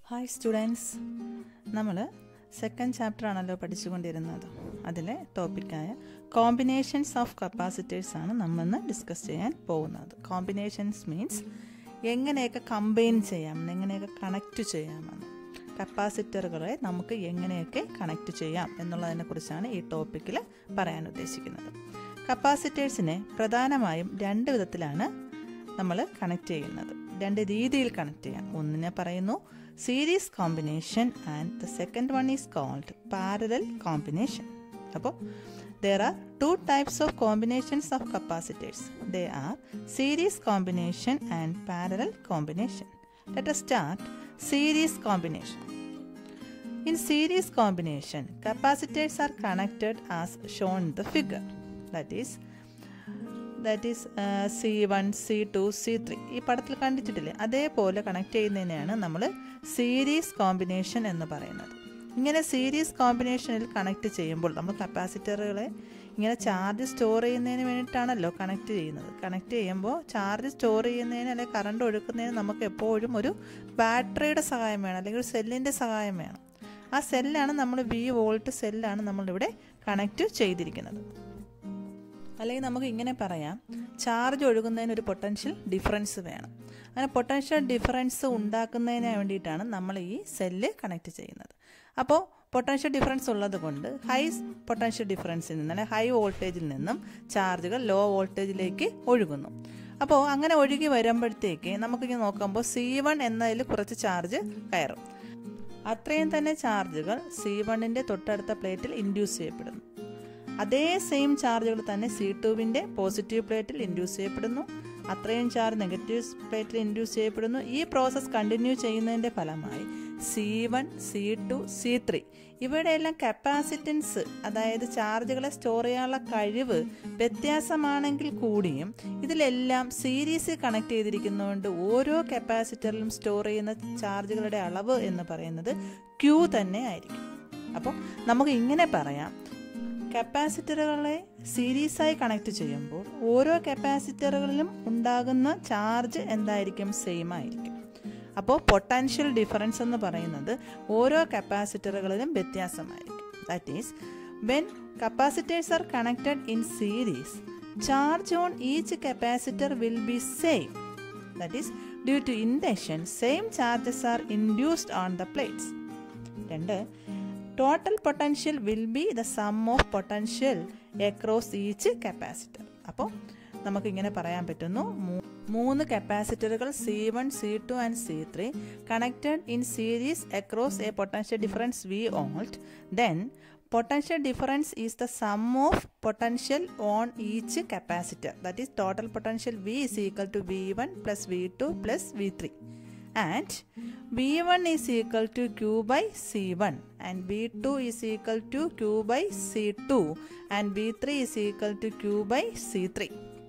Hi students നമ്മൾ second chapter ആണല്ലോ പഠിച്ചുകൊണ്ടിരുന്നത് അതിലെ ടോപ്പിക്കായ കോമ്പിനേഷൻസ് ഓഫ് കപ്പാസിറ്റേഴ്സ് ആണ് നമ്മൾ ഇന്ന് ഡിസ്കസ് ചെയ്യാൻ പോകുന്നത് കോമ്പിനേഷൻസ് മീൻസ് എങ്ങനെയൊക്കെ കമ്പൈൻ ചെയ്യാം എങ്ങനെയൊക്കെ കണക്റ്റ് ചെയ്യാമെന്ന് കപ്പാസിറ്ററുകളെ നമുക്ക് എങ്ങനെയൊക്കെ കണക്റ്റ് ചെയ്യാം എന്നുള്ളതിനെ കുറിച്ചാണ് ഈ ടോപ്പിക്കിൽ പറയാൻ ഉദ്ദേശിക്കുന്നത് കപ്പാസിറ്റേഴ്സിനെ പ്രധാനമായും രണ്ട് വിധത്തിലാണ് നമ്മൾ കണക്ട് ചെയ്യുന്നത് രണ്ട് രീതിയിൽ കണക്ട് ചെയ്യാം ഒന്നിനെ പറയുന്നു series combination and the second one is called parallel combination അപ്പോൾ there are two types of combinations of capacitors they are series combination and parallel combination let start series combination In series combination, capacitors are connected as shown in the figure. That is, that is C one C two C three ഈ പടത്തിൽ കണ്ടിട്ടില്ലേ അതേപോലെ connect ചെയ്യുന്നതിനെയാണ് നമ്മൾ series combination എന്ന് പറയുന്നത് ഇങ്ങനെ series കോമ്പിനേഷനിൽ connect ചെയ്യുമ്പോൾ നമ്മൾ കപ്പാസിറ്ററുകളെ ഇങ്ങനെ ചാർജ് സ്റ്റോർ ചെയ്യുന്നതിന് വേണ്ടിയിട്ടാണല്ലോ കണക്ട് ചെയ്യുന്നത് കണക്ട് ചെയ്യുമ്പോൾ ചാർജ് സ്റ്റോർ ചെയ്യുന്നതിന് അല്ലെങ്കിൽ കറണ്ട് ഒഴുക്കുന്നതിന് നമുക്ക് എപ്പോഴും ഒരു ബാറ്ററിയുടെ സഹായം വേണം അല്ലെങ്കിൽ ഒരു സെല്ലിൻ്റെ സഹായം വേണം ആ സെല്ലാണ് നമ്മൾ വി വോൾട്ട് സെല്ലാണ് നമ്മളിവിടെ കണക്റ്റ് ചെയ്തിരിക്കുന്നത് അല്ലെങ്കിൽ നമുക്ക് ഇങ്ങനെ പറയാം ചാർജ് ഒഴുകുന്നതിന് ഒരു പൊട്ടൻഷ്യൽ ഡിഫറൻസ് വേണം അങ്ങനെ പൊട്ടൻഷ്യൽ ഡിഫറൻസ് ഉണ്ടാക്കുന്നതിന് വേണ്ടിയിട്ടാണ് നമ്മൾ ഈ സെല്ല് കണക്ട് ചെയ്യുന്നത് അപ്പോൾ പൊട്ടൻഷ്യൽ ഡിഫറൻസ് ഉള്ളത് കൊണ്ട് ഹൈ പൊട്ടൻഷ്യൽ ഡിഫറൻസിൽ നിന്ന് അല്ലെങ്കിൽ ഹൈ വോൾട്ടേജിൽ നിന്നും ചാർജുകൾ ലോ വോൾട്ടേജിലേക്ക് ഒഴുകുന്നു അപ്പോൾ അങ്ങനെ ഒഴുകി വരുമ്പോഴത്തേക്ക് നമുക്കിങ്ങനെ നോക്കുമ്പോൾ സി വൺ എന്നതിൽ കുറച്ച് ചാർജ് കയറും അത്രയും തന്നെ ചാർജുകൾ സി വണ്ണിൻ്റെ തൊട്ടടുത്ത പ്ലേറ്റിൽ ഇൻഡ്യൂസ് ചെയ്യപ്പെടുന്നു അതേ സെയിം ചാർജുകൾ തന്നെ സി ടുവിൻ്റെ പോസിറ്റീവ് പ്ലേറ്റിൽ ഇൻഡ്യൂസ് ചെയ്യപ്പെടുന്നു അത്രയും ചാർജ് നെഗറ്റീവ് പ്ലേറ്റിൽ ഇൻഡ്യൂസ് ചെയ്യപ്പെടുന്നു ഈ പ്രോസസ്സ് കണ്ടിന്യൂ ചെയ്യുന്നതിൻ്റെ ഫലമായി C one C two C three ഇവയുടെയെല്ലാം കപ്പാസിറ്റൻസ് അതായത് ചാർജുകളെ സ്റ്റോർ ചെയ്യാനുള്ള കഴിവ് വ്യത്യാസമാണെങ്കിൽ കൂടിയും ഇതിലെല്ലാം സീരീസിൽ കണക്ട് ചെയ്തിരിക്കുന്നതുകൊണ്ട് ഓരോ കപ്പാസിറ്ററിലും സ്റ്റോർ ചെയ്യുന്ന ചാർജുകളുടെ അളവ് എന്ന് പറയുന്നത് ക്യൂ തന്നെ ആയിരിക്കും അപ്പോൾ നമുക്ക് ഇങ്ങനെ പറയാം കപ്പാസിറ്ററുകളെ സീരീസായി കണക്ട് ചെയ്യുമ്പോൾ ഓരോ കപ്പാസിറ്ററുകളിലും ഉണ്ടാകുന്ന ചാർജ് എന്തായിരിക്കും സെയിം ആയിരിക്കും അപ്പോൾ പൊട്ടൻഷ്യൽ ഡിഫറൻസ് എന്ന് പറയുന്നത് ഓരോ കപ്പാസിറ്ററുകളിലും വ്യത്യാസമായിരിക്കും that is when capacitors are connected in series charge on each capacitor will be same that is due to induction same charges are induced on the plates രണ്ട് total potential will be the sum of potential across each capacitor അപ്പോൾ നമുക്കിങ്ങനെ പറയാൻ പറ്റുന്നു മൂന്ന് കപ്പാസിറ്ററുകൾ C one C two and C three connected in series across a potential difference V volt then potential difference is the sum of potential on each capacitor that is total potential V is equal to V one plus V two plus V three and V1 is equal to Q by C1 and V2 is equal to Q by C2 and V3 is equal to Q by C3.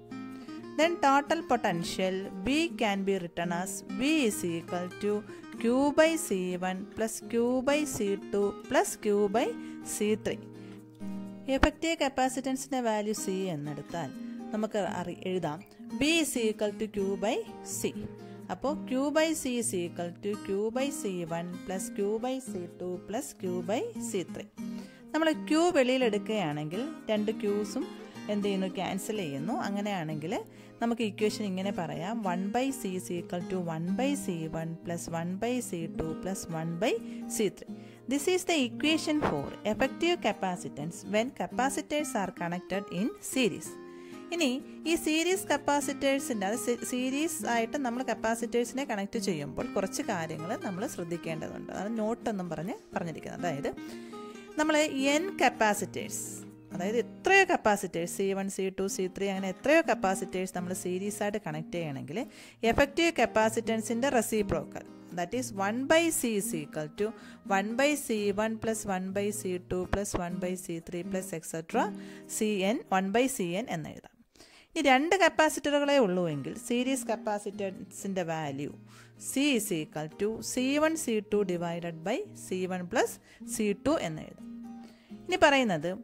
Then total potential V can be written as V is equal to Q by C1 plus Q by C2 plus Q by C3. Effective കപ്പാസിറ്റൻസിൻ്റെ value C എന്നെടുത്താൽ നമുക്ക് അറി എഴുതാം V is equal to Q by C അപ്പോൾ Q by C is equal to Q by C one plus Q by C two plus Q by C three നമ്മൾ Q വെളിയിലെടുക്കുകയാണെങ്കിൽ രണ്ട് ക്യൂസും എന്ത് ചെയ്യുന്നു ക്യാൻസൽ ചെയ്യുന്നു അങ്ങനെയാണെങ്കിൽ നമുക്ക് ഇക്വേഷൻ ഇങ്ങനെ പറയാം one by C is equal to one by C one plus one by C two plus one by C three this is the equation for effective capacitance when capacitors are connected in series ഇനി ഈ series കപ്പാസിറ്റേഴ്സിൻ്റെ അത് series ആയിട്ട് നമ്മൾ കപ്പാസിറ്റേഴ്സിനെ connect ചെയ്യുമ്പോൾ കുറച്ച് കാര്യങ്ങൾ നമ്മൾ ശ്രദ്ധിക്കേണ്ടതുണ്ട് അത് നോട്ട് എന്നും പറഞ്ഞ് പറഞ്ഞിരിക്കുന്നത് അതായത് നമ്മൾ എൻ കപ്പാസിറ്റേഴ്സ് അതായത് എത്രയോ capacitors C one C two C three അങ്ങനെ എത്രയോ കപ്പാസിറ്റേഴ്സ് നമ്മൾ സീരീസ് ആയിട്ട് കണക്ട് ചെയ്യണമെങ്കിൽ എഫക്റ്റീവ് കപ്പാസിറ്റൻസിൻ്റെ reciprocal that is one by C is equal to one by C one plus one by C two plus one by C three plus etcetera C n one by C n എന്ന് എഴുതാം ഈ രണ്ട് കപ്പാസിറ്ററുകളെ ഉള്ളൂ എങ്കിൽ series കപ്പാസിറ്റൻസിൻ്റെ value C is equal to C one C two divided by C one plus C two എന്ന് എഴുതാം ഇനി പറയുന്നത്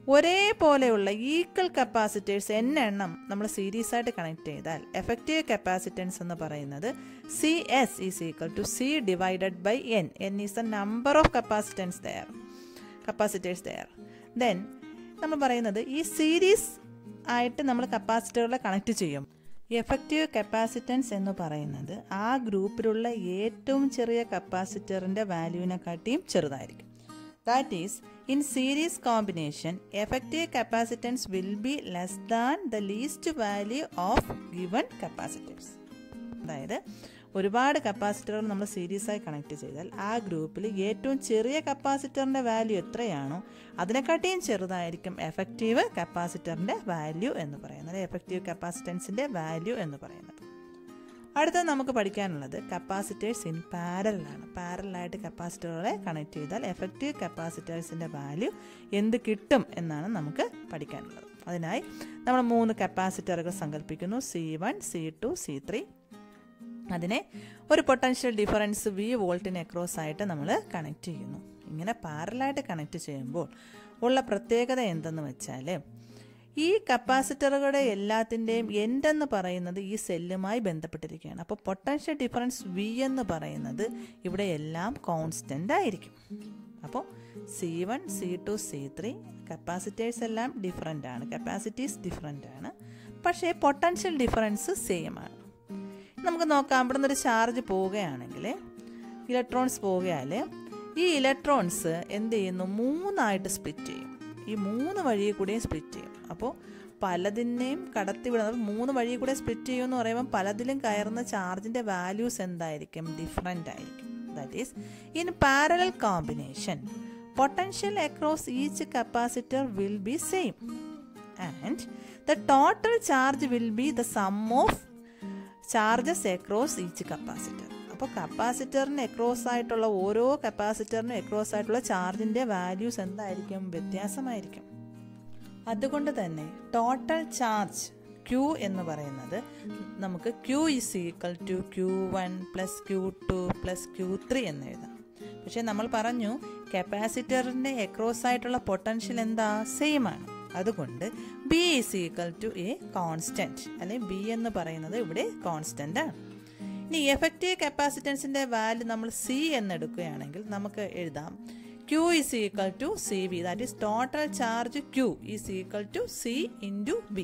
ഒരേപോലെയുള്ള ഈക്വൽ കപ്പാസിറ്റേഴ്സ് എൻ എണ്ണം നമ്മൾ സീരീസ് ആയിട്ട് കണക്ട് ചെയ്താൽ എഫക്റ്റീവ് കപ്പാസിറ്റൻസ് എന്ന് പറയുന്നത് C S is equal to C divided by n n is the number of capacitance there capacitors there then നമ്മൾ പറയുന്നത് ഈ സീരീസ് ആയിട്ട് നമ്മൾ കപ്പാസിറ്ററുകളെ കണക്ട് ചെയ്യും എഫക്റ്റീവ് കപ്പാസിറ്റൻസ് എന്ന് പറയുന്നത് ആ ഗ്രൂപ്പിലുള്ള ഏറ്റവും ചെറിയ കപ്പാസിറ്ററിൻ്റെ വാല്യൂവിനെക്കാട്ടിയും ചെറുതായിരിക്കും that is in series combination effective capacitance will be less than the least value of given capacitors അതായത് ഒരുപാട് കപ്പാസിറ്ററുകൾ നമ്മൾ സീരീസ് ആയി കണക്ട് ചെയ്താൽ ആ ഗ്രൂപ്പിൽ ഏറ്റവും ചെറിയ കപ്പാസിറ്ററിൻ്റെ വാല്യൂ എത്രയാണോ അതിനെക്കാട്ടിയും ചെറുതായിരിക്കും എഫക്റ്റീവ് കപ്പാസിറ്ററിൻ്റെ വാല്യൂ എന്ന് പറയുന്നത് എഫക്റ്റീവ് കപ്പാസിറ്റൻസിൻ്റെ വാല്യൂ എന്ന് പറയുന്നത് അടുത്തത് നമുക്ക് പഠിക്കാനുള്ളത് കപ്പാസിറ്റേഴ്സ് ഇൻ പാരലാണ് പാരലായിട്ട് കപ്പാസിറ്ററുകളെ കണക്ട് ചെയ്താൽ എഫക്റ്റീവ് കപ്പാസിറ്റേഴ്സിൻ്റെ വാല്യൂ എന്ത് കിട്ടും എന്നാണ് നമുക്ക് പഠിക്കാനുള്ളത് അതിനായി നമ്മൾ മൂന്ന് കപ്പാസിറ്ററുകൾ സങ്കല്പിക്കുന്നു C one C two C three അതിനെ ഒരു പൊട്ടൻഷ്യൽ ഡിഫറൻസ് വി വോൾട്ടിന് അക്രോസ് ആയിട്ട് നമ്മൾ കണക്ട് ചെയ്യുന്നു ഇങ്ങനെ പാരലായിട്ട് കണക്ട് ചെയ്യുമ്പോൾ ഉള്ള പ്രത്യേകത എന്തെന്ന് വെച്ചാൽ ഈ കപ്പാസിറ്ററുകളുടെ എല്ലാത്തിൻ്റെയും എൻഡ് എന്ന് പറയുന്നത് ഈ സെല്ലുമായി ബന്ധപ്പെട്ടിരിക്കുകയാണ് അപ്പോൾ പൊട്ടൻഷ്യൽ ഡിഫറൻസ് വി എന്ന് പറയുന്നത് ഇവിടെ എല്ലാം കോൺസ്റ്റൻ്റ് ആയിരിക്കും അപ്പോൾ C one C two C three capacitors എല്ലാം ഡിഫറെൻ്റ് ആണ് കപ്പാസിറ്റീസ് ഡിഫറെൻ്റ് ആണ് പക്ഷേ പൊട്ടൻഷ്യൽ ഡിഫറൻസ് സെയിം ആണ് നമുക്ക് നോക്കാം ഇവിടെ നിന്നൊരു ചാർജ് പോവുകയാണെങ്കിൽ ഇലക്ട്രോൺസ് പോവുകയാൽ ഈ ഇലക്ട്രോൺസ് എന്ത് ചെയ്യുന്നു മൂന്നായിട്ട് സ്പ്ലിറ്റ് ചെയ്യും ഈ മൂന്ന് വഴിയിൽ കൂടെയും സ്പ്ലിറ്റ് ചെയ്യും അപ്പോൾ പലതിനെയും കടത്തിവിടുന്നത് മൂന്ന് വഴി കൂടെ സ്പ്ലിറ്റ് ചെയ്യുമെന്ന് പറയുമ്പോൾ പലതിലും കയറുന്ന ചാർജിൻ്റെ വാല്യൂസ് എന്തായിരിക്കും ഡിഫറെൻ്റ് ആയിരിക്കും that is in parallel combination potential across each capacitor will be same and the total charge will be the sum of charges across each capacitor അപ്പോൾ കപ്പാസിറ്ററിന് എക്രോസ് ആയിട്ടുള്ള ഓരോ കപ്പാസിറ്ററിനും എക്രോസ് ആയിട്ടുള്ള ചാർജിൻ്റെ വാല്യൂസ് എന്തായിരിക്കും വ്യത്യാസമായിരിക്കും അതുകൊണ്ട് തന്നെ ടോട്ടൽ ചാർജ് ക്യൂ എന്ന് പറയുന്നത് നമുക്ക് Q is equal to Q one plus Q two plus Q three എന്ന് എഴുതാം പക്ഷേ നമ്മൾ പറഞ്ഞു കപ്പാസിറ്ററിൻ്റെ എക്രോസ് ആയിട്ടുള്ള പൊട്ടൻഷ്യൽ എന്താ സെയിം ആണ് അതുകൊണ്ട് B is equal to a constant അല്ലെങ്കിൽ ബി എന്ന് പറയുന്നത് ഇവിടെ കോൺസ്റ്റൻ്റ് ആണ് ഇനി എഫക്റ്റീവ് കപ്പാസിറ്റൻസിൻ്റെ വാല്യൂ നമ്മൾ സി എന്നെടുക്കുകയാണെങ്കിൽ നമുക്ക് എഴുതാം Q is equal to C V that is total charge Q is equal to C into V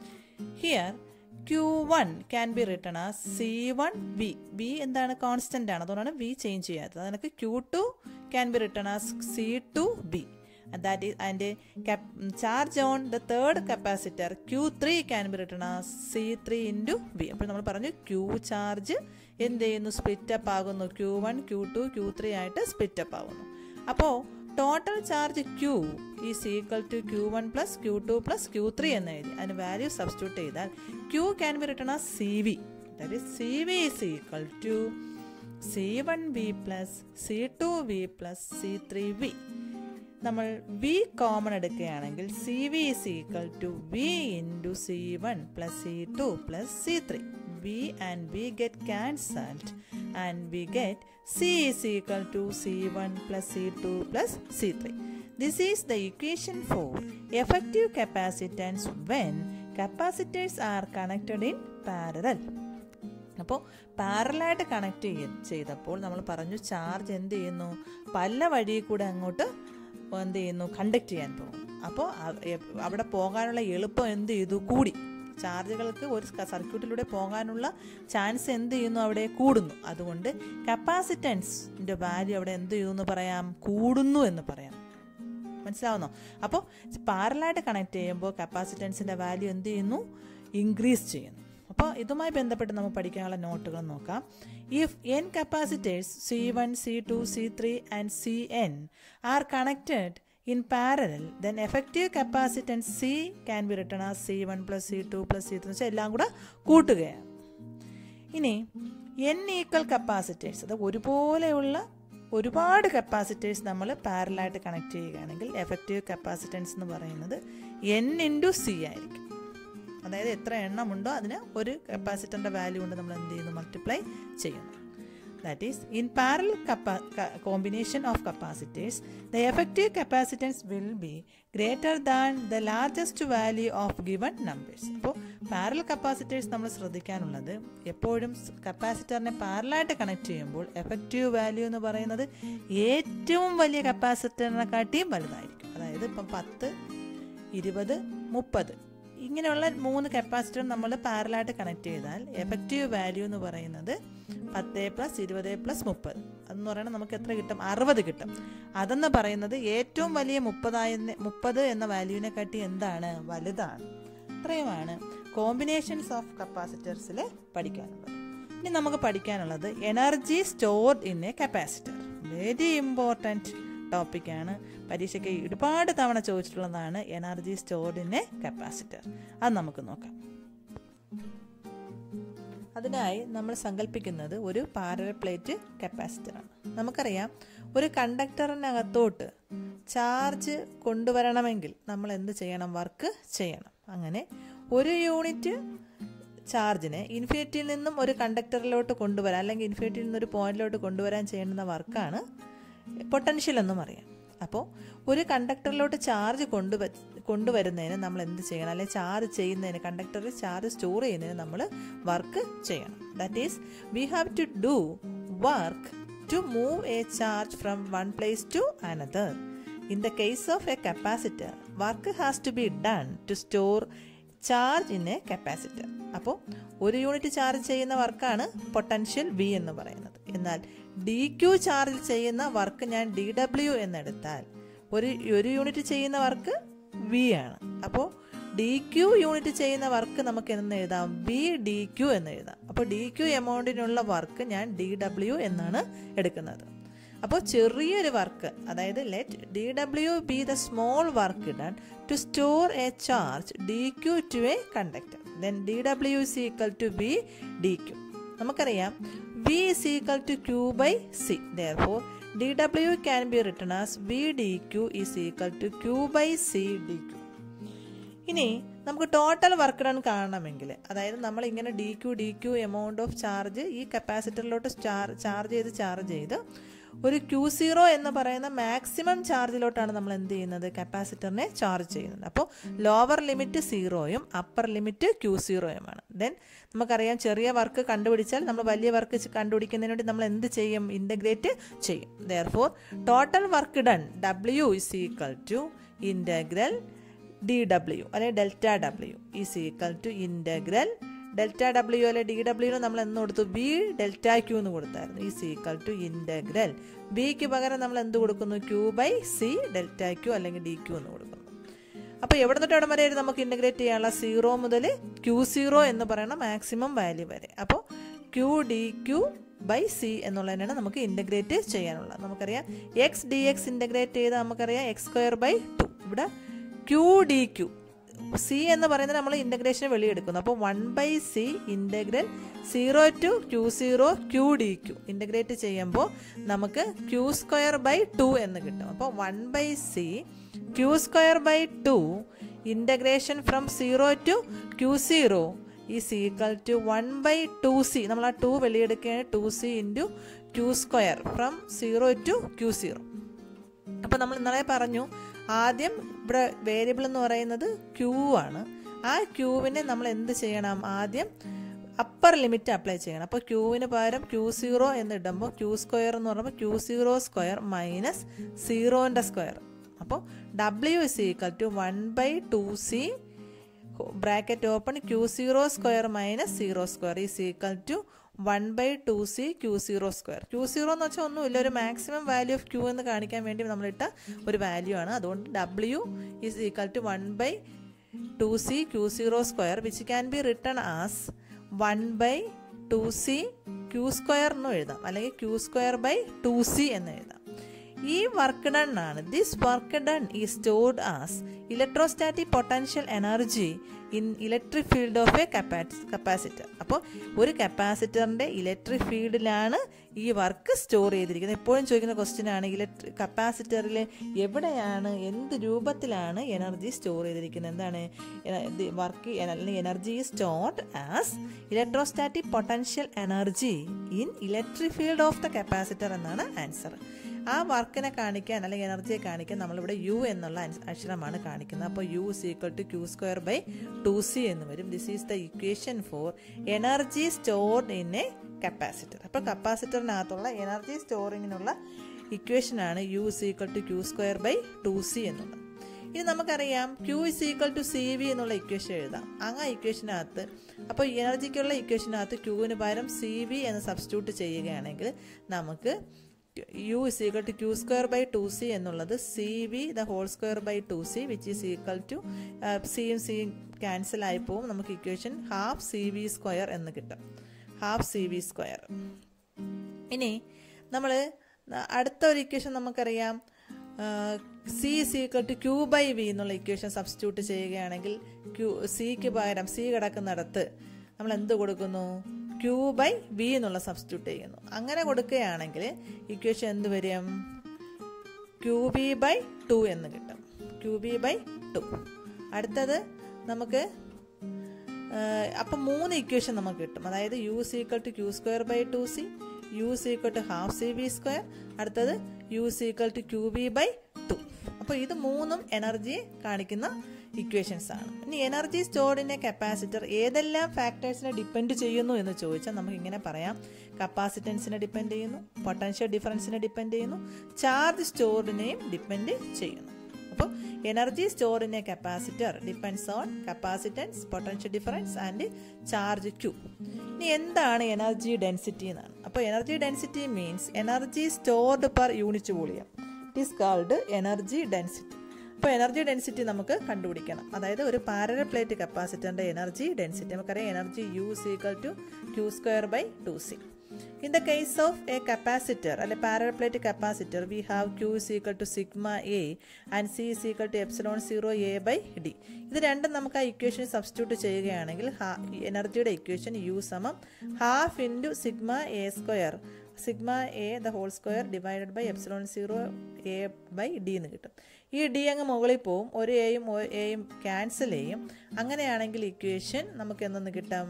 here Q one can be written as C one V V എന്താണ് constant ആണ് അതുകൊണ്ടാണ് V change ചെയ്യാത്തത് അതിനൊക്കെ Q two can be written as C two B that is and cap charge on the third capacitor q3 can be written as c3 into v അപ്പോൾ നമ്മൾ പറഞ്ഞു q charge എന്ത് ചെയ്യുന്നു split up ആകുന്നു Q one Q two Q three ആയിട്ട് split up ആകുന്നു അപ്പോൾ total charge Q is equal to Q one plus Q two plus Q three എന്ന് എഴുതി അതിന് വാല്യൂ സബ്സ്റ്റിറ്റ്യൂട്ട് ചെയ്താൽ Q can be written as C V that is C V is equal to C one V plus C two V plus C three V നമ്മൾ V common എടുക്കുകയാണെങ്കിൽ C V is equal to V into C one plus C two plus C three V and V get cancelled and V get C is equal to C one plus C two plus C three this is the equation for effective capacitance when capacitors are connected in parallel അപ്പോൾ പാരലായിട്ട് connect ചെയ്തപ്പോൾ നമ്മൾ പറഞ്ഞു charge എന്ത് ചെയ്യുന്നു പല വഴി കൂടെ അങ്ങോട്ട് എന്ത് ചെയ്യുന്നു കണ്ടക്ട് ചെയ്യാൻ പോകും അപ്പോൾ അവിടെ പോകാനുള്ള എളുപ്പം എന്ത് ചെയ്തു കൂടി ചാർജുകൾക്ക് ഒരു സർക്യൂട്ടിലൂടെ പോകാനുള്ള ചാൻസ് എന്ത് ചെയ്യുന്നു അവിടെ കൂടുന്നു അതുകൊണ്ട് കപ്പാസിറ്റൻസിൻ്റെ വാല്യൂ അവിടെ എന്ത് ചെയ്യുന്നു എന്ന് പറയാം കൂടുന്നു എന്ന് പറയാം മനസ്സിലാവുന്നോ അപ്പോൾ പാരലായിട്ട് കണക്ട് ചെയ്യുമ്പോൾ കപ്പാസിറ്റൻസിൻ്റെ വാല്യൂ എന്ത് ചെയ്യുന്നു ഇൻക്രീസ് ചെയ്യുന്നു അപ്പോൾ ഇതുമായി ബന്ധപ്പെട്ട് നമുക്ക് പഠിക്കാനുള്ള നോട്ടുകൾ നോക്കാം if N capacitors C one C two C three and C N are connected in parallel then effective capacitance C can be written as C one plus C two plus C three വെച്ചാൽ എല്ലാം കൂടെ കൂട്ടുകയാണ് ഇനി N equal capacitors അത് ഒരുപോലെയുള്ള ഒരുപാട് capacitors നമ്മൾ പാരലായിട്ട് connect ചെയ്യുകയാണെങ്കിൽ എഫക്റ്റീവ് കപ്പാസിറ്റൻസ് എന്ന് പറയുന്നത് എൻ ഇൻറ്റു സി ആയിരിക്കും അതായത് എത്ര എണ്ണമുണ്ടോ അതിന് ഒരു കപ്പാസിറ്ററിൻ്റെ വാല്യൂ കൊണ്ട് നമ്മൾ എന്ത് ചെയ്യുന്നു മൾട്ടിപ്ലൈ ചെയ്യുന്നു that is in parallel capa- ca- combination of capacitors the effective capacitance will be greater than the largest value of given numbers അപ്പോൾ പാരൽ കപ്പാസിറ്റേഴ്സ് നമ്മൾ ശ്രദ്ധിക്കാനുള്ളത് എപ്പോഴും കപ്പാസിറ്ററിനെ പാരലായിട്ട് കണക്ട് ചെയ്യുമ്പോൾ എഫക്റ്റീവ് വാല്യൂ എന്ന് പറയുന്നത് ഏറ്റവും വലിയ കപ്പാസിറ്ററിനെക്കാട്ടിയും വലുതായിരിക്കും അതായത് ഇപ്പം പത്ത് ഇരുപത് മുപ്പത് ഇങ്ങനെയുള്ള മൂന്ന് കപ്പാസിറ്റർ നമ്മൾ പാരലായിട്ട് കണക്ട് ചെയ്താൽ എഫക്റ്റീവ് വാല്യൂ എന്ന് പറയുന്നത് പത്ത് പ്ലസ് ഇരുപത് പ്ലസ് മുപ്പത് അതെന്ന് പറയുന്നത് നമുക്ക് എത്ര കിട്ടും അറുപത് കിട്ടും അതെന്ന് പറയുന്നത് ഏറ്റവും വലിയ മുപ്പതായ മുപ്പത് എന്ന വാല്യൂവിനെ കാട്ടി എന്താണ് വലുതാണ് ഇത്രയുമാണ് കോമ്പിനേഷൻസ് ഓഫ് കപ്പാസിറ്റേഴ്സിൽ പഠിക്കാനുള്ളത് ഇനി നമുക്ക് പഠിക്കാനുള്ളത് energy stored in a capacitor very important ടോപ്പിക്കാണ് പരീക്ഷയ്ക്ക് ഒരുപാട് തവണ ചോദിച്ചിട്ടുള്ളതാണ് energy stored in a capacitor അത് നമുക്ക് നോക്കാം അതിനായി നമ്മൾ സങ്കല്പിക്കുന്നത് ഒരു പാരൽ പ്ലേറ്റ് കപ്പാസിറ്ററാണ് നമുക്കറിയാം ഒരു കണ്ടക്ടറിനകത്തോട്ട് ചാർജ് കൊണ്ടുവരണമെങ്കിൽ നമ്മൾ എന്ത് ചെയ്യണം വർക്ക് ചെയ്യണം അങ്ങനെ ഒരു യൂണിറ്റ് ചാർജിനെ ഇൻഫിനിറ്റിയിൽ നിന്നും ഒരു കണ്ടക്ടറിലോട്ട് കൊണ്ടുവരാൻ അല്ലെങ്കിൽ ഇൻഫിനിറ്റിയിൽ നിന്ന് ഒരു പോയിന്റിലോട്ട് കൊണ്ടുവരാൻ ചെയ്യുന്ന വർക്കാണ് പൊട്ടൻഷ്യൽ എന്നും അറിയാം അപ്പോൾ ഒരു കണ്ടക്ടറിലോട്ട് ചാർജ് കൊണ്ടുവ കൊണ്ടുവരുന്നതിന് നമ്മൾ എന്ത് ചെയ്യണം അല്ലെങ്കിൽ ചാർജ് ചെയ്യുന്നതിന് കണ്ടക്ടറിൽ ചാർജ് സ്റ്റോർ ചെയ്യുന്നതിന് നമ്മൾ വർക്ക് ചെയ്യണം that is we have to do work to move a charge from one place to another in the case of a capacitor work has to be done to store charge in a capacitor അപ്പോൾ ഒരു unit charge ചെയ്യുന്ന വർക്കാണ് potential V എന്ന് പറയുന്നത് എന്നാൽ D Q ചാർജിൽ ചെയ്യുന്ന work ഞാൻ ഡി ഡബ്ല്യു എന്നെടുത്താൽ ഒരു ഒരു യൂണിറ്റ് ചെയ്യുന്ന വർക്ക് വി ആണ് അപ്പോൾ ഡി ക്യു യൂണിറ്റ് ചെയ്യുന്ന വർക്ക് നമുക്ക് എന്ന് എഴുതാം വി ഡി ക്യു എന്ന് എഴുതാം അപ്പോൾ ഡി ക്യു എമൗണ്ടിനുള്ള വർക്ക് ഞാൻ ഡി ഡബ്ല്യു എന്നാണ് എടുക്കുന്നത് അപ്പോൾ ചെറിയൊരു വർക്ക് അതായത് let D W be the small work done to store a charge D Q to a conductor then D W is equal to B D Q നമുക്കറിയാം V is equal to Q by C therefore D W can be written as V D Q is equal to Q by C D Q ഇനി നമുക്ക് total work done കാണണമെങ്കിൽ അതായത് നമ്മൾ ഇങ്ങനെ D Q D Q amount of charge ഈ കപ്പാസിറ്ററിലോട്ട് charge ചെയ്ത് charge ചെയ്ത് ഒരു ക്യൂ സീറോ എന്ന് പറയുന്ന മാക്സിമം ചാർജിലോട്ടാണ് നമ്മൾ എന്ത് ചെയ്യുന്നത് കപ്പാസിറ്ററിനെ ചാർജ് ചെയ്യുന്നത് അപ്പോൾ ലോവർ ലിമിറ്റ് സീറോയും അപ്പർ ലിമിറ്റ് ക്യൂ സീറോയുമാണ് ദെൻ നമുക്കറിയാം ചെറിയ വർക്ക് കണ്ടുപിടിച്ചാൽ നമ്മൾ വലിയ വർക്ക് കണ്ടുപിടിക്കുന്നതിന് വേണ്ടി നമ്മൾ എന്ത് ചെയ്യും ഇൻ്റഗ്രേറ്റ് ചെയ്യും therefore total work done W is equal to integral D W അല്ലെങ്കിൽ delta W is equal to integral delta W അല്ലെ ഡി ഡബ്ല്യുവിന് നമ്മൾ എന്ന് കൊടുത്തു ബി ഡെൽറ്റ ക്യൂ എന്ന് കൊടുത്തായിരുന്നു ഈസ് ഈക്വൽ ടു ഇൻ്റഗ്രൽ ബിക്ക് പകരം നമ്മൾ എന്ത് കൊടുക്കുന്നു Q by C delta Q അല്ലെങ്കിൽ ഡി ക്യൂ എന്ന് കൊടുക്കുന്നു അപ്പോൾ എവിടെ തൊട്ട് എവിടെ വരെ നമുക്ക് ഇൻ്റഗ്രേറ്റ് ചെയ്യാനുള്ള സീറോ മുതൽ ക്യൂ സീറോ എന്ന് പറയുന്ന മാക്സിമം വാല്യൂ വരെ അപ്പോൾ Q D Q by C എന്നുള്ളതിനാണ് നമുക്ക് ഇൻ്റഗ്രേറ്റ് ചെയ്യാനുള്ളത് നമുക്കറിയാം എക്സ് ഡി എക്സ് ഇൻ്റഗ്രേറ്റ് ചെയ്താൽ നമുക്കറിയാം എക്സ് സ്ക്വയർ ബൈ ടു ഇവിടെ ക്യൂ ഡി ക്യൂ സി എന്ന് പറയുന്നത് നമ്മൾ ഇൻ്റഗ്രേഷൻ വെളിയെടുക്കുന്നു അപ്പോൾ one by C integral zero to Q zero Q D Q integrate ചെയ്യുമ്പോൾ നമുക്ക് ക്യൂ സ്ക്വയർ ബൈ ടു എന്ന് കിട്ടും അപ്പോൾ one by C Q square by two integration from zero to Q zero is equal to one by two C നമ്മൾ ആ two വെളിയെടുക്കുകയാണ് two C into Q square from zero to Q zero അപ്പോൾ നമ്മൾ ഇന്നലെ പറഞ്ഞു ആദ്യം ഇവിടെ variable എന്ന് പറയുന്നത് ക്യൂ ആണ് ആ ക്യൂവിനെ നമ്മൾ എന്ത് ചെയ്യണം ആദ്യം അപ്പർ ലിമിറ്റ് അപ്ലൈ ചെയ്യണം അപ്പോൾ ക്യൂവിന് പകരം ക്യൂ സീറോ എന്ന് ഇടുമ്പോൾ ക്യൂ സ്ക്വയർ എന്ന് പറയുമ്പോൾ ക്യൂ സീറോ സ്ക്വയർ മൈനസ് സീറോൻ്റെ സ്ക്വയർ അപ്പോൾ W is equal to one by two C bracket open Q zero square minus zero square is equal to one by two C Q zero square Q zero എന്ന് വെച്ചാൽ ഒന്നുമില്ല ഒരു maximum value of Q എന്ന് കാണിക്കാൻ വേണ്ടി നമ്മളിട്ട ഒരു value ആണ് അതുകൊണ്ട് W is equal to one by two C Q zero square which can be written as one by two C Q square എന്നും എഴുതാം അല്ലെങ്കിൽ Q square by two C എന്ന് എഴുതാം ഈ വർക്ക് ഡൺ ആണ് this work done is stored as electrostatic potential energy in electric field of a capacitor അപ്പോൾ ഒരു കപ്പാസിറ്ററിൻ്റെ electric ഫീൽഡിലാണ് ഈ വർക്ക് സ്റ്റോർ ചെയ്തിരിക്കുന്നത് എപ്പോഴും ചോദിക്കുന്ന ക്വസ്റ്റ്യൻ ആണ് ഇലക്ട്രിക് കപ്പാസിറ്ററിൽ എവിടെയാണ് എന്ത് രൂപത്തിലാണ് എനർജി സ്റ്റോർ ചെയ്തിരിക്കുന്നത് എന്താണ് വർക്ക് അല്ലെങ്കിൽ energy stored as electrostatic potential energy in electric field of the capacitor എന്നാണ് ആൻസർ ആ വർക്കിനെ കാണിക്കാൻ അല്ലെങ്കിൽ എനർജിയെ കാണിക്കാൻ നമ്മളിവിടെ യു എന്നുള്ള അക്ഷരമാണ് കാണിക്കുന്നത് അപ്പോൾ U is equal to Q square by two C എന്ന് വരും this is the equation for energy stored in a capacitor അപ്പോൾ കപ്പാസിറ്ററിനകത്തുള്ള എനർജി സ്റ്റോറിങ്ങിനുള്ള ഇക്വേഷനാണ് U is equal to Q square by two C എന്നുള്ളത് ഇനി നമുക്കറിയാം Q is equal to C V എന്നുള്ള ഇക്വേഷൻ എഴുതാം ആ ഇക്വേഷനകത്ത് അപ്പോൾ എനർജിക്കുള്ള ഇക്വേഷനകത്ത് ക്യൂവിന് പകരം സി വി എന്ന് സബ്സ്റ്റിറ്റ്യൂട്ട് ചെയ്യുകയാണെങ്കിൽ നമുക്ക് U is equal to Q square by two C എന്നുള്ളത് C V the whole square by two C which is equal to സിയും സിയും ക്യാൻസൽ ആയി പോവും നമുക്ക് equation half C V square എന്ന് കിട്ടും ഹാഫ് സി വി സ്ക്വയർ ഇനി നമ്മൾ അടുത്ത ഒരു ഇക്വേഷൻ നമുക്കറിയാം C is equal to Q by V എന്നുള്ള ഇക്വേഷൻ സബ്സ്റ്റിറ്റ്യൂട്ട് ചെയ്യുകയാണെങ്കിൽ ക്യൂ സിക്ക് പകരം സി കിടക്കുന്നിടത്ത് നമ്മൾ എന്ത് കൊടുക്കുന്നു ക്യൂ ബൈ വി എന്നുള്ള സബ്സ്റ്റിറ്റ്യൂട്ട് ചെയ്യുന്നു അങ്ങനെ കൊടുക്കുകയാണെങ്കിൽ ഇക്വേഷൻ എന്ത് വരും ക്യൂ ബി ബൈ ടു എന്ന് കിട്ടും ക്യൂ ബി ബൈ ടു അടുത്തത് നമുക്ക് അപ്പം മൂന്ന് ഇക്വേഷൻ നമുക്ക് കിട്ടും അതായത് U is equal to Q square by two C U is equal to half C B square അടുത്തത് U is equal to Q B by two അപ്പോൾ ഇത് മൂന്നും എനർജി കാണിക്കുന്ന ഇക്വേഷൻസ് ആണ് ഇനി energy stored in a capacitor ഏതെല്ലാം ഫാക്ടേഴ്സിനെ ഡിപ്പെൻഡ് ചെയ്യുന്നു എന്ന് ചോദിച്ചാൽ നമുക്ക് ഇങ്ങനെ പറയാം കപ്പാസിറ്റൻസിനെ ഡിപ്പെൻഡ് ചെയ്യുന്നു പൊട്ടൻഷ്യൽ ഡിഫറൻസിനെ ഡിപ്പെൻഡ് ചെയ്യുന്നു ചാർജ് സ്റ്റോർഡിനെയും ഡിപ്പെൻഡ് ചെയ്യുന്നു അപ്പോൾ energy store in a capacitor depends on capacitance potential difference and charge Q ഇനി എന്താണ് എനർജി ഡെൻസിറ്റി എന്നാണ് അപ്പോൾ energy density means energy stored per unit volume it is called energy density അപ്പോൾ energy density നമുക്ക് കണ്ടുപിടിക്കണം അതായത് ഒരു പാരലൽ പ്ലേറ്റ് കപ്പാസിറ്ററിൻ്റെ എനർജി ഡെൻസിറ്റി നമുക്കറിയാം energy U is equal to Q square by two C in the case of a capacitor അല്ലെ parallel plate capacitor we have Q is equal to sigma A and C is equal to epsilon zero A by D ഇത് രണ്ടും നമുക്ക് ആ equation substitute ചെയ്യുകയാണെങ്കിൽ എനർജിയുടെ equation U സമം half into sigma A square sigma A the whole square divided by epsilon zero A by D എന്ന് കിട്ടും ഈ ഡി അങ്ങ് മുകളിൽ പോവും ഒരു എയും എയും ക്യാൻസൽ ചെയ്യും അങ്ങനെയാണെങ്കിൽ ഇക്വേഷൻ നമുക്ക് എന്തെന്ന് കിട്ടും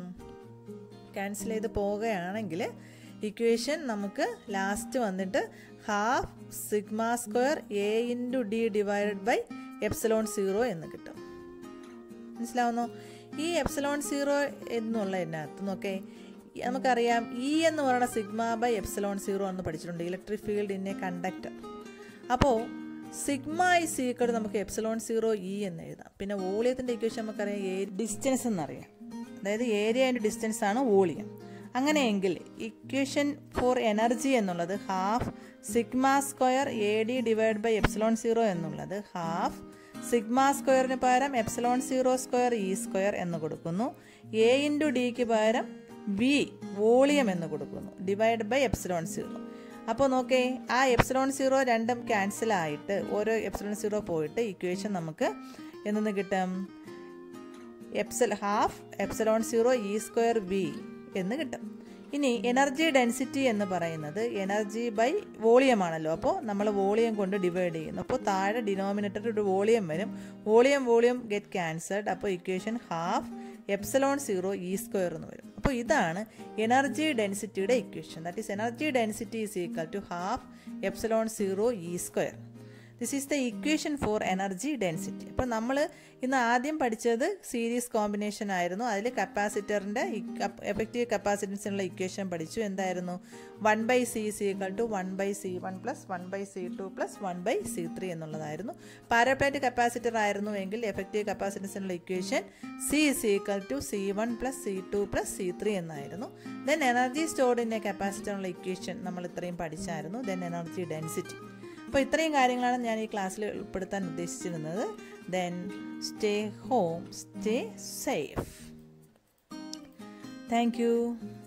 ക്യാൻസൽ ചെയ്ത് പോവുകയാണെങ്കിൽ ഇക്വേഷൻ നമുക്ക് ലാസ്റ്റ് വന്നിട്ട് half sigma square A into D divided by epsilon zero എന്ന് കിട്ടും മനസ്സിലാവുന്നു ഈ എപ്സലോൺ സീറോ എന്നുള്ള ഇതിനകത്ത് നോക്കേ നമുക്കറിയാം ഇ എന്ന് പറയുന്ന സിഗ്മ ബൈ എപ്സലോൺ സീറോ എന്ന് പഠിച്ചിട്ടുണ്ട് electric field in a conductor അപ്പോൾ സിഗ്മ ഇസ് ഈക്വൽ നമുക്ക് എപ്സലോൺ സീറോ ഇ എന്ന് എഴുതാം പിന്നെ വോളിയത്തിൻ്റെ ഇക്വേഷൻ നമുക്കറിയാം ഏ ഡിസ്റ്റൻസ് എന്നറിയാം അതായത് ഏരിയ ആൻഡ് ഡിസ്റ്റൻസ് ആണ് വോളിയം അങ്ങനെയെങ്കിൽ ഇക്വേഷൻ ഫോർ എനർജി എന്നുള്ളത് half sigma square A D divide by epsilon zero എന്നുള്ളത് ഹാഫ് സിഗ്മ സ്ക്വയറിന് പകരം epsilon zero square E square എന്ന് കൊടുക്കുന്നു എ ഇൻറ്റു ഡിക്ക് പകരം വി വോളിയം എന്ന് കൊടുക്കുന്നു ഡിവൈഡ് ബൈ എപ്സലോൺ സീറോ അപ്പോൾ നോക്കേ ആ എപ്സലോൺ സീറോ രണ്ടും ക്യാൻസൽ ആയിട്ട് ഓരോ എപ്സലോൺ സീറോ പോയിട്ട് ഇക്വേഷൻ നമുക്ക് എന്തെന്ന് കിട്ടും epsilon half epsilon zero E square V എന്ന് കിട്ടും ഇനി എനർജി ഡെൻസിറ്റി എന്ന് പറയുന്നത് എനർജി ബൈ വോളിയം ആണല്ലോ അപ്പോൾ നമ്മൾ വോളിയം കൊണ്ട് ഡിവൈഡ് ചെയ്യുന്നു അപ്പോൾ താഴെ ഡിനോമിനേറ്റർ ഒരു വോളിയം വരും വോളിയം വോളിയം ഗെറ്റ് ക്യാൻസൽഡ് അപ്പോൾ equation half epsilon zero E square എന്ന് വരും അപ്പോൾ ഇതാണ് എനർജി ഡെൻസിറ്റിയുടെ equation that is energy density is equal to half epsilon zero E square this is the equation for energy density അപ്പോൾ നമ്മൾ ഇന്ന് ആദ്യം പഠിച്ചത് സീരീസ് കോമ്പിനേഷൻ ആയിരുന്നു അതിൽ കപ്പാസിറ്ററിൻ്റെ എഫക്റ്റീവ് കപ്പാസിറ്റൻസിനുള്ള ഇക്വേഷൻ പഠിച്ചു എന്തായിരുന്നു one by C C equal to one by C one plus one by C two plus one by C three എന്നുള്ളതായിരുന്നു പാരപ്ലേറ്റ് കപ്പാസിറ്റർ ആയിരുന്നു എങ്കിൽ എഫക്റ്റീവ് കപ്പാസിറ്റൻസിനുള്ള equation C is equal to C one plus C two plus C three എന്നായിരുന്നു then energy stored in a കപ്പാസിറ്ററിനുള്ള equation നമ്മൾ ഇത്രയും പഠിച്ചായിരുന്നു then energy density അപ്പോൾ ഇത്രയും കാര്യങ്ങളാണ് ഞാൻ ഈ ക്ലാസ്സിൽ ഉൾപ്പെടുത്താൻ ഉദ്ദേശിച്ചിരുന്നത് then stay home stay safe thank U